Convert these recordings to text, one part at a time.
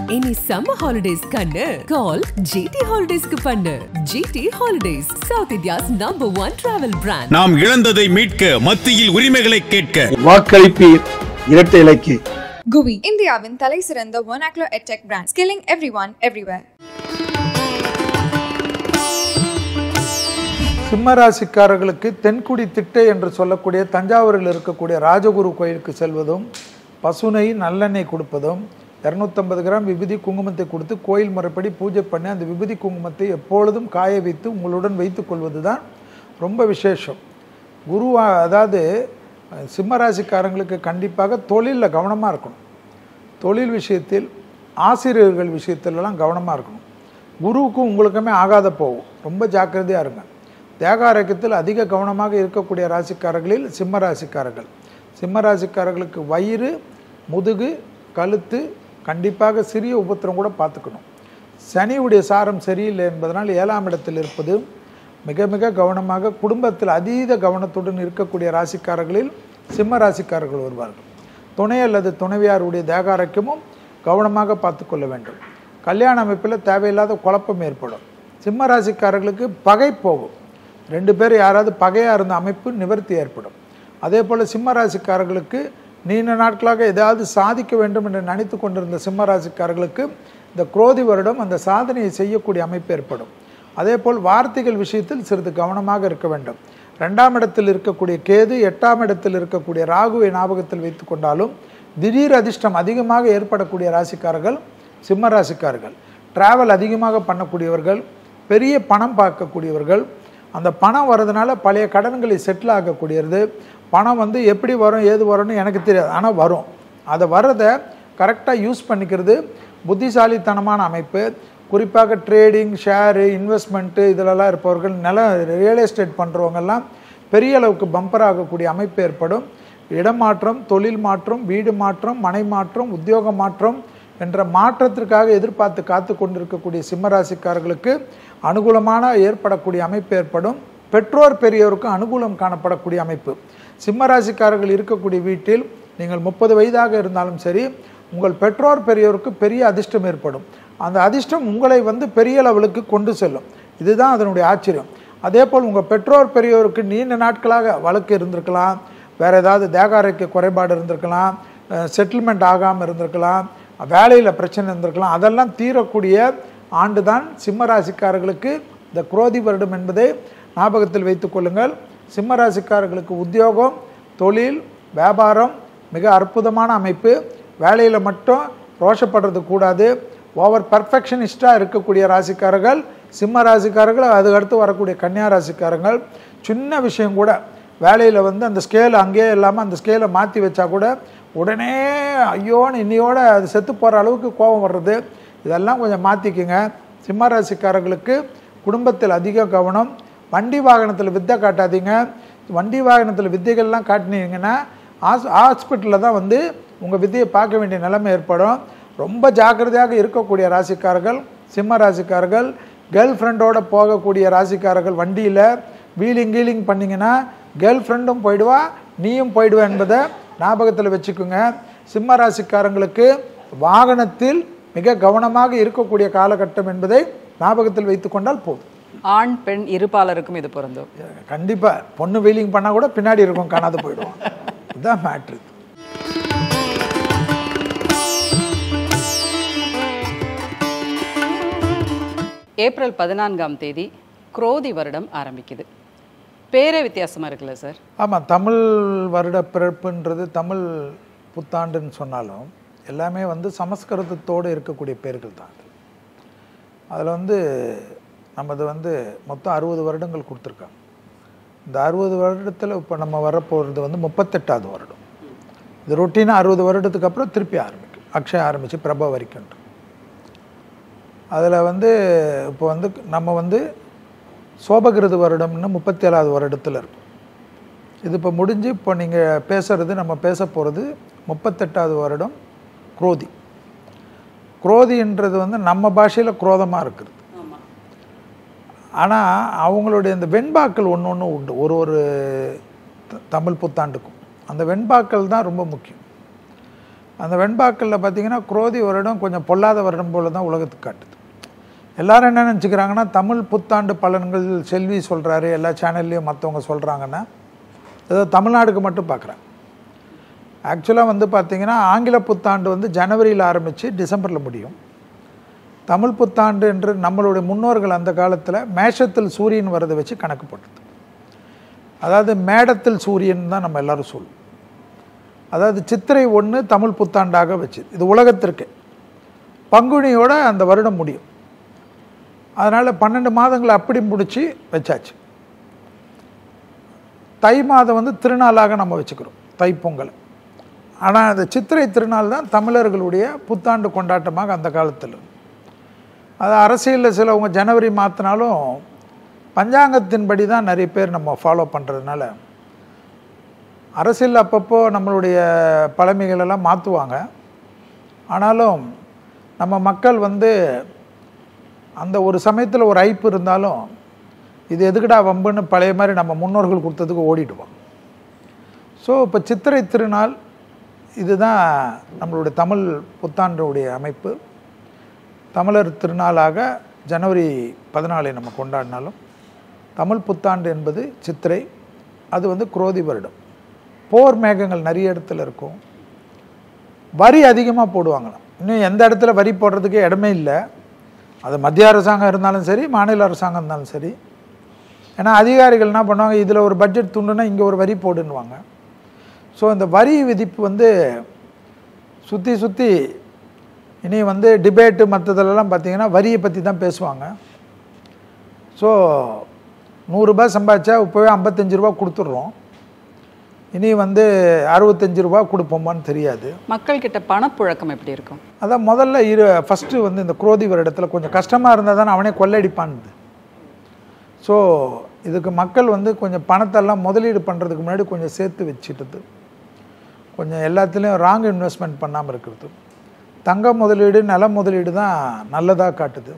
இனி summer holidays கண்ணு கால் GT ஹாலிடேஸ்க்கு பண்ணு GT holidays South India's number one travel brand நாம் இழந்ததை மீட்க மத்தியில் உரிமைகளை கேட்க வாக்களிப்பீர் இரட்டை இலக்கு குவி இந்தியாவின் தலை சிறந்த ஒனாக்லோ edtech brand skilling everyone everywhere சிம்மராசிக்காரர்களுக்கு தென்குடி திட்டை என்று சொல்லக்கூடிய தஞ்சாவூரில் இருக்கக்கூடிய ராஜகுரு கோயிலுக்கு செல்வதும் பசுனை நல்லெண்ணெய் கொடுப்பதும் இரநூத்தம்பது கிராம் விபூதி குங்குமத்தை கொடுத்து கோயில் முறைப்படி பூஜை பண்ணி அந்த விபூதி குங்குமத்தை எப்பொழுதும் காய வைத்து உங்களுடன் வைத்துக் கொள்வது தான் ரொம்ப விசேஷம் குரு அதாவது சிம்மராசிக்காரங்களுக்கு கண்டிப்பாக தொழிலில் கவனமாக இருக்கணும் தொழில் விஷயத்தில் ஆசிரியர்கள் விஷயத்திலலாம் கவனமாக இருக்கணும் குருவுக்கும் உங்களுக்குமே ஆகாத போகும் ரொம்ப ஜாக்கிரதையாக இருங்க தேக ஆரோக்கியத்தில் அதிக கவனமாக இருக்கக்கூடிய ராசிக்காரர்களில் சிம்ம ராசிக்காரர்கள் சிம்ம ராசிக்காரர்களுக்கு வயிறு முதுகு கழுத்து கண்டிப்பாக சிறிய உபத்திரம் கூட பார்த்துக்கணும் சனியுடைய சாரம் சரியில்லை என்பதனால் ஏழாம் இடத்தில் இருப்பது மிக மிக கவனமாக குடும்பத்தில் அதீத கவனத்துடன் இருக்கக்கூடிய ராசிக்காரர்களில் சிம்ம ராசிக்காரர்கள் வருவார்கள் துணை அல்லது துணைவியாருடைய தேக ஆரோக்கியமும் கவனமாக பார்த்து கொள்ள வேண்டும் கல்யாண அமைப்பில் தேவையில்லாத குழப்பம் ஏற்படும் சிம்ம ராசிக்காரர்களுக்கு பகை போகும் ரெண்டு பேர் யாராவது பகையாக இருந்த அமைப்பு நிவர்த்தி ஏற்படும் அதே போல் சிம்ம ராசிக்காரர்களுக்கு நீண்ட நாட்களாக ஏதாவது சாதிக்க வேண்டும் என்று நினைத்து கொண்டிருந்த சிம்ம ராசிக்காரர்களுக்கு இந்த குரோதி வருடம் அந்த சாதனையை செய்யக்கூடிய அமைப்பு ஏற்படும் அதே போல் வார்த்தைகள் விஷயத்தில் சிறிது கவனமாக இருக்க வேண்டும் ரெண்டாம் இடத்தில் இருக்கக்கூடிய கேது எட்டாம் இடத்தில் இருக்கக்கூடிய ராகுவை ஞாபகத்தில் வைத்து கொண்டாலும் திடீர் அதிர்ஷ்டம் அதிகமாக ஏற்படக்கூடிய ராசிக்காரர்கள் சிம்ம ராசிக்காரர்கள் டிராவல் அதிகமாக பண்ணக்கூடியவர்கள் பெரிய பணம் பார்க்கக்கூடியவர்கள் அந்த பணம் வர்றதுனால பழைய கடன்களை செட்டில் ஆகக்கூடியது பணம் வந்து எப்படி வரும் ஏது வரும்னு எனக்கு தெரியாது ஆனால் வரும் அதை வர்றதை கரெக்டாக யூஸ் பண்ணிக்கிறது புத்திசாலித்தனமான அமைப்பு குறிப்பாக ட்ரேடிங் ஷேரு இன்வெஸ்ட்மெண்ட்டு இதிலெல்லாம் இருப்பவர்கள் நில ரியல் எஸ்டேட் பண்ணுறவங்கெல்லாம் பெரிய அளவுக்கு பம்பர் ஆகக்கூடிய அமைப்பு ஏற்படும் இடமாற்றம் தொழில் மாற்றம் வீடு மாற்றம் மனை மாற்றம் உத்தியோக மாற்றம் என்ற மாற்றத்திற்காக எதிர்பார்த்து காத்து கொண்டிருக்கக்கூடிய சிம்மராசிக்காரர்களுக்கு அனுகூலமான ஏற்படக்கூடிய அமைப்பு ஏற்படும் பெற்றோர் பெரியோருக்கும் அனுகூலம் காணப்படக்கூடிய அமைப்பு சிம்மராசிக்காரர்கள் இருக்கக்கூடிய வீட்டில் நீங்கள் முப்பது வயதாக இருந்தாலும் சரி உங்கள் பெற்றோர் பெரியோருக்கு பெரிய அதிர்ஷ்டம் ஏற்படும் அந்த அதிர்ஷ்டம் உங்களை வந்து பெரிய லெவலுக்கு கொண்டு செல்லும் இதுதான் அதனுடைய ஆச்சரியம் அதே போல் உங்கள் பெற்றோர் பெரியோருக்கு நீண்ட நாட்களாக வழக்கு இருந்திருக்கலாம் வேறு ஏதாவது தேக ஆரோக்கிய குறைபாடு இருந்திருக்கலாம் செட்டில்மெண்ட் ஆகாமல் இருந்திருக்கலாம் வேலையில் பிரச்சனை இருந்திருக்கலாம் அதெல்லாம் தீரக்கூடிய ஆண்டு தான் சிம்ம ராசிக்காரர்களுக்கு இந்த குரோதி வருடம் என்பதை ஞாபகத்தில் வைத்துக் கொள்ளுங்கள் சிம்ம ராசிக்காரர்களுக்கு உத்தியோகம் தொழில் வியாபாரம் மிக அற்புதமான அமைப்பு வேலையில் மட்டும் ரோஷப்படுறது கூடாது ஓவர் பர்ஃபெக்ஷனிஸ்டாக இருக்கக்கூடிய ராசிக்காரர்கள் சிம்ம ராசிக்காரர்கள் அதுக்கு அடுத்து வரக்கூடிய கன்னியா ராசிக்காரங்கள் சின்ன விஷயம் கூட வேலையில் வந்து அந்த ஸ்கேல் அங்கேயே இல்லாமல் அந்த ஸ்கேலை மாற்றி வச்சா கூட உடனே ஐயோன்னு இன்னையோட அது செத்து போகிற அளவுக்கு கோபம் வர்றது இதெல்லாம் கொஞ்சம் மாற்றிக்குங்க சிம்ம ராசிக்காரர்களுக்கு குடும்பத்தில் அதிக கவனம் வண்டி வாகனத்தில் வித்தை காட்டாதீங்க வண்டி வாகனத்தில் வித்தைகள்லாம் காட்டினீங்கன்னா ஹாஸ் ஹாஸ்பிட்டலில் தான் வந்து உங்கள் வித்தையை பார்க்க வேண்டிய நிலைமை ஏற்படும் ரொம்ப ஜாக்கிரதையாக இருக்கக்கூடிய ராசிக்காரர்கள் சிம்ம ராசிக்காரர்கள் கேர்ள் ஃப்ரெண்டோட போகக்கூடிய ராசிக்காரர்கள் வண்டியில் வீலிங் கீலிங் பண்ணிங்கன்னா கேர்ள் ஃப்ரெண்டும் போயிடுவா நீயும் போயிடுவா என்பதை ஞாபகத்தில் வச்சுக்கோங்க சிம்ம ராசிக்காரங்களுக்கு வாகனத்தில் மிக கவனமாக இருக்கக்கூடிய காலகட்டம் என்பதை ஞாபகத்தில் வைத்துக்கொண்டால் போதும் ஆண் பெண் இருபாலருக்கும் இது பொருந்தும் கண்டிப்பாக பொண்ணு வீலிங் பண்ணால் கூட பின்னாடி இருக்கும் காணாத போயிடுவோம் இதுதான் மேட்ரு ஏப்ரல் பதினான்காம் தேதி குரோதி வருடம் ஆரம்பிக்குது பேரே வித்தியாசமா இருக்குல்ல சார் ஆமாம் தமிழ் வருட பிறப்புன்றது தமிழ் புத்தாண்டுன்னு சொன்னாலும் எல்லாமே வந்து சமஸ்கிருதத்தோடு இருக்கக்கூடிய பேர்கள் தான் அது அதில் வந்து நமது வந்து மொத்தம் அறுபது வருடங்கள் கொடுத்துருக்காங்க இந்த அறுபது வருடத்தில் இப்போ நம்ம வரப்போகிறது வந்து முப்பத்தெட்டாவது வருடம் இது ரொட்டீனாக அறுபது வருடத்துக்கு அப்புறம் திருப்பி ஆரம்பிக்கும் அக்ஷயம் ஆரம்பித்து பிரபா வரைக்கும் அதில் வந்து இப்போ வந்து நம்ம வந்து சோபகிருது வருடம்னு முப்பத்தி ஏழாவது வருடத்தில் இருக்கும் இது இப்போ முடிஞ்சு இப்போ நீங்கள் பேசுகிறது நம்ம பேச போகிறது முப்பத்தெட்டாவது வருடம் குரோதி குரோதின்றது வந்து நம்ம பாஷையில் குரோதமாக இருக்குது ஆனால் அவங்களுடைய இந்த வெண்பாக்கள் ஒன்று ஒன்று உண்டு ஒரு ஒரு த- தமிழ் புத்தாண்டுக்கும் அந்த வெண்பாக்கள் தான் ரொம்ப முக்கியம் அந்த வெண்பாக்களில் பார்த்தீங்கன்னா குரோதி வருடம் கொஞ்சம் பொல்லாத வருடம் போல தான் உலகத்துக்கு காட்டுது எல்லாரும் என்ன நினச்சிக்கிறாங்கன்னா தமிழ் புத்தாண்டு பலன்கள் செல்வி சொல்கிறாரு எல்லா சேனல்லையும் மற்றவங்க சொல்கிறாங்கன்னா ஏதோ தமிழ்நாடுக்கு மட்டும் பார்க்குறேன் ஆக்சுவலாக வந்து பார்த்தீங்கன்னா ஆங்கில புத்தாண்டு வந்து ஜனவரியில் ஆரம்பித்து டிசம்பரில் முடியும் தமிழ் புத்தாண்டு என்று நம்மளுடைய முன்னோர்கள் அந்த காலத்தில் மேஷத்தில் சூரியன் வரதை வச்சு கணக்கு போட்டது அதாவது மேடத்தில் சூரியன் தான் நம்ம எல்லாரும் சொல்லுவோம் அதாவது சித்திரை ஒன்று தமிழ் புத்தாண்டாக வச்சு இது உலகத்திற்கு பங்குனியோட அந்த வருடம் முடியும் அதனால் பன்னெண்டு மாதங்களை அப்படி முடித்து வச்சாச்சு தை மாதம் வந்து திருநாளாக நம்ம வச்சுக்கிறோம் தைப்பொங்கல் ஆனால் அந்த சித்திரை திருநாள் தான் தமிழர்களுடைய புத்தாண்டு கொண்டாட்டமாக அந்த காலத்தில் இருந்து. அது அரசியலில் சிலவங்க ஜனவரி மாற்றினாலும் பஞ்சாங்கத்தின்படி தான் நிறைய பேர் நம்ம ஃபாலோ பண்ணுறதுனால அரசியல் அப்பப்போ நம்மளுடைய பழமைகள் எல்லாம் மாற்றுவாங்க ஆனாலும் நம்ம மக்கள் வந்து அந்த ஒரு சமயத்தில் ஒரு ஐப்பு இருந்தாலும் இது எதுக்குடா வம்புன்னு பழைய மாதிரி நம்ம முன்னோர்கள் கொடுத்ததுக்கு ஓடிடுவோம் ஸோ இப்போ சித்திரை திருநாள் இதுதான் நம்மளுடைய தமிழ் புத்தாண்டுடைய அமைப்பு தமிழர் திருநாளாக ஜனவரி பதினாலை நம்ம கொண்டாடினாலும் தமிழ் புத்தாண்டு என்பது சித்திரை அது வந்து குரோதி வருடம் போர் மேகங்கள் நிறைய இடத்துல இருக்கும் வரி அதிகமாக போடுவாங்களாம் இன்னும் எந்த இடத்துல வரி போடுறதுக்கே இடமே இல்லை அது மத்திய அரசாங்கம் இருந்தாலும் சரி மாநில அரசாங்கம் இருந்தாலும் சரி ஏன்னா அதிகாரிகள் என்ன பண்ணுவாங்க இதில் ஒரு பட்ஜெட் துண்டுனா இங்கே ஒரு வரி போடுன்னுவாங்க ஸோ இந்த வரி விதிப்பு வந்து சுற்றி சுற்றி இனி வந்து டிபேட்டு மற்றதுலலாம் பார்த்தீங்கன்னா வரியை பற்றி தான் பேசுவாங்க ஸோ நூறுரூபா சம்பாதிச்சா இப்போவே ஐம்பத்தஞ்சு ரூபா கொடுத்துட்றோம் இனி வந்து அறுபத்தஞ்சு ரூபா கொடுப்போமான்னு தெரியாது மக்கள்கிட்ட பணப்புழக்கம் எப்படி இருக்கும் அதான் முதல்ல இரு ஃபஸ்ட்டு வந்து இந்த குரோதி வருடத்தில் கொஞ்சம் கஷ்டமாக இருந்தால் தானே அவனே கொள்ளையடிப்பான்னு ஸோ இதுக்கு மக்கள் வந்து கொஞ்சம் பணத்தெல்லாம் முதலீடு பண்ணுறதுக்கு முன்னாடி கொஞ்சம் சேர்த்து வச்சுட்டது கொஞ்சம் எல்லாத்துலேயும் ராங் இன்வெஸ்ட்மெண்ட் பண்ணாமல் இருக்கிறது தங்க முதலீடு நில முதலீடு தான் நல்லதாக காட்டுது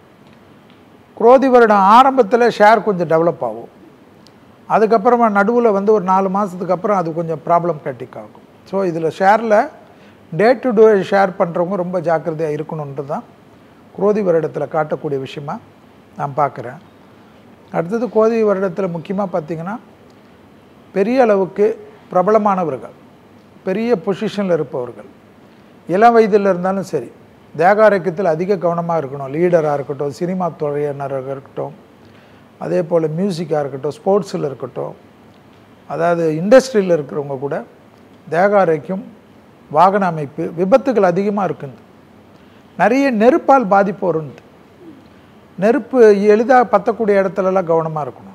குரோதி வருடம் ஆரம்பத்தில் ஷேர் கொஞ்சம் டெவலப் ஆகும் அதுக்கப்புறமா நடுவில் வந்து ஒரு நாலு மாதத்துக்கு அப்புறம் அது கொஞ்சம் ப்ராப்ளம் கட்டிக் ஆகும் ஸோ இதில் ஷேரில் டே டு டே ஷேர் பண்ணுறவங்க ரொம்ப ஜாக்கிரதையாக இருக்கணுன்றது தான் குரோதி வருடத்தில் காட்டக்கூடிய விஷயமா நான் பார்க்குறேன் அடுத்தது கோதி வருடத்தில் முக்கியமாக பார்த்தீங்கன்னா பெரிய அளவுக்கு பிரபலமானவர்கள் பெரிய பொசிஷனில் இருப்பவர்கள் இளம் வயதில் இருந்தாலும் சரி தேகாரோக்கியத்தில் அதிக கவனமாக இருக்கணும் லீடராக இருக்கட்டும் சினிமா துறையினராக இருக்கட்டும் அதே போல் மியூசிக்காக இருக்கட்டும் ஸ்போர்ட்ஸில் இருக்கட்டும் அதாவது இண்டஸ்ட்ரியில் இருக்கிறவங்க கூட தேகாரோக்கியம் வாகன அமைப்பு விபத்துகள் அதிகமாக இருக்குது நிறைய நெருப்பால் பாதிப்பு வரும்னு நெருப்பு எளிதாக பற்றக்கூடிய இடத்துலலாம் கவனமாக இருக்கணும்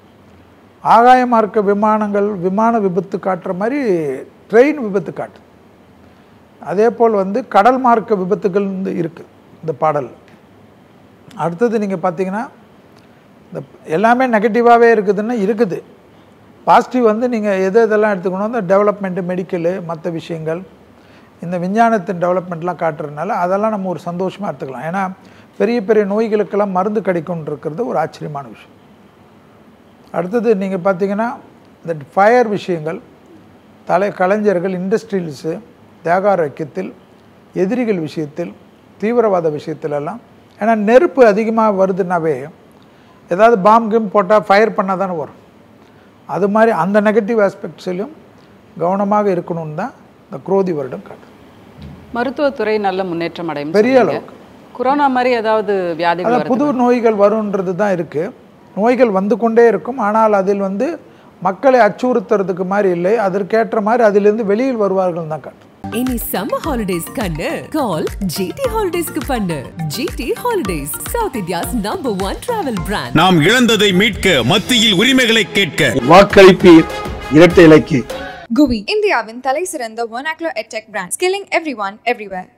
ஆகாய மார்க்க விமானங்கள் விமான விபத்து காட்டுற மாதிரி ட்ரெயின் விபத்து காட்டு அதே போல் வந்து கடல் மார்க்க விபத்துகள் வந்து இருக்குது இந்த பாடல் அடுத்தது நீங்கள் பார்த்தீங்கன்னா இந்த எல்லாமே நெகட்டிவாகவே இருக்குதுன்னா இருக்குது பாசிட்டிவ் வந்து நீங்கள் எது எதெல்லாம் எடுத்துக்கணும் இந்த டெவலப்மெண்ட்டு மெடிக்கலு மற்ற விஷயங்கள் இந்த விஞ்ஞானத்தின் டெவலப்மெண்ட்லாம் காட்டுறதுனால அதெல்லாம் நம்ம ஒரு சந்தோஷமாக எடுத்துக்கலாம் ஏன்னா பெரிய பெரிய நோய்களுக்கெல்லாம் மருந்து கிடைக்கும்னு இருக்கிறது ஒரு ஆச்சரியமான விஷயம் அடுத்தது நீங்கள் பார்த்தீங்கன்னா இந்த ஃபயர் விஷயங்கள் தலை கலைஞர்கள் இண்டஸ்ட்ரியல்ஸு தேகாரோக்கியத்தில் எதிரிகள் விஷயத்தில் தீவிரவாத விஷயத்திலெல்லாம் ஏன்னா நெருப்பு அதிகமாக வருதுன்னாவே ஏதாவது பாம் கிம் போட்டால் ஃபயர் பண்ணால் தானே வரும் அது மாதிரி அந்த நெகட்டிவ் ஆஸ்பெக்ட்ஸ்லையும் கவனமாக இருக்கணும்னு தான் இந்த குரோதி வருடம் காட்டுது மருத்துவத்துறை நல்ல முன்னேற்றம் அடையும் பெரிய சொன்னீங்க. கொரோனா மாதிரி ஏதாவது வியாதிகள் அதான் புது வருது நோய்கள் வருன்றது தான் இருக்குது நோய்கள் வந்து கொண்டே இருக்கும் ஆனால் அதில் வந்து மக்களை அச்சுறுத்துறதுக்கு மாதிரி இல்லை அதற்கேற்ற மாதிரி அதிலிருந்து வெளியில் வருவார்கள் தான் காட்டும் இனி சம்மர் ஹாலிடேஸ் கண்ணு கால் ஜிடி ஹாலிடேஸ்க்கு பண்ணு GT holidays South India's number one travel brand நாம் இழந்ததை மீட்க மத்தியில் உரிமைகளை கேட்க வாக்களிப்பீர் இரட்டை இலக்கிய GUI இந்தியாவின் தலை சிறந்த vernacular edtech brand skilling everyone everywhere